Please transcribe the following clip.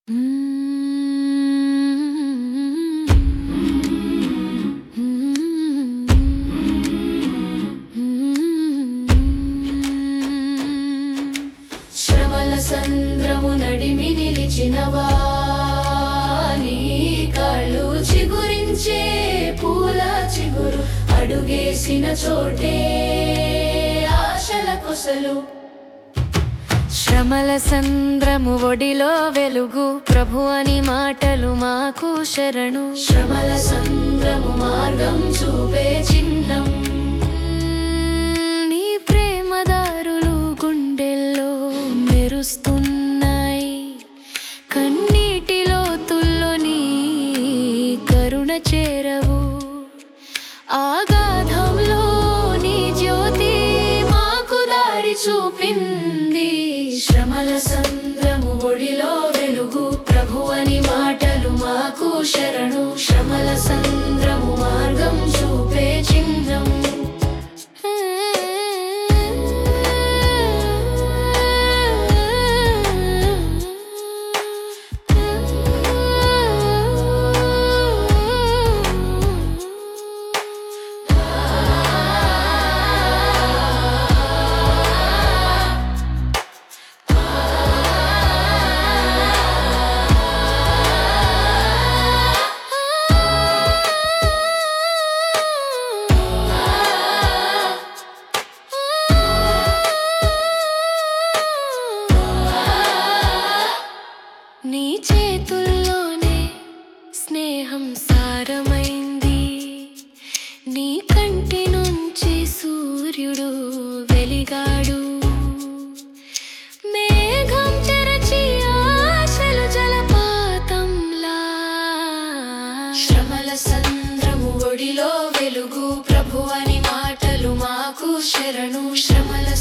శ్రమల సంద్రము నడిమి నిలిచినవా నీ కాళ్ళు చిగురించే పూల చిగురు అడుగేసిన చోటే ఆశల కొసలు శ్రమల సంద్రము ఒడిలో వెలుగు ప్రభు అని మాటలు మాకు శరణు శ్రమల సంద్రము మార్గం చూపే చిహ్నం నీ ప్రేమదారులు గుండెల్లో మెరుస్తున్నాయి కన్నీటి లోతుల్లో నీ కరుణ చేరవు ఆగాధంలో నీ జ్యోతి మాకు దారి చూపింది శ్రమల సంద్రము ఒడిలో వెలుగు ప్రభు అని మాటలు మాకు శరణు శ్రమల సంద్రము మార్గం చూపే చిహ్నం నీ చేతుల్లోనే స్నేహం సారమైంది నీ కంటి నుంచి సూర్యుడు వెలిగాడు మేఘం చెరచి ఆశలు జలపాతంలా శ్రమల సంద్రము ఒడిలో వెలుగు ప్రభు అని మాటలు మాకు శరణు శ్రమల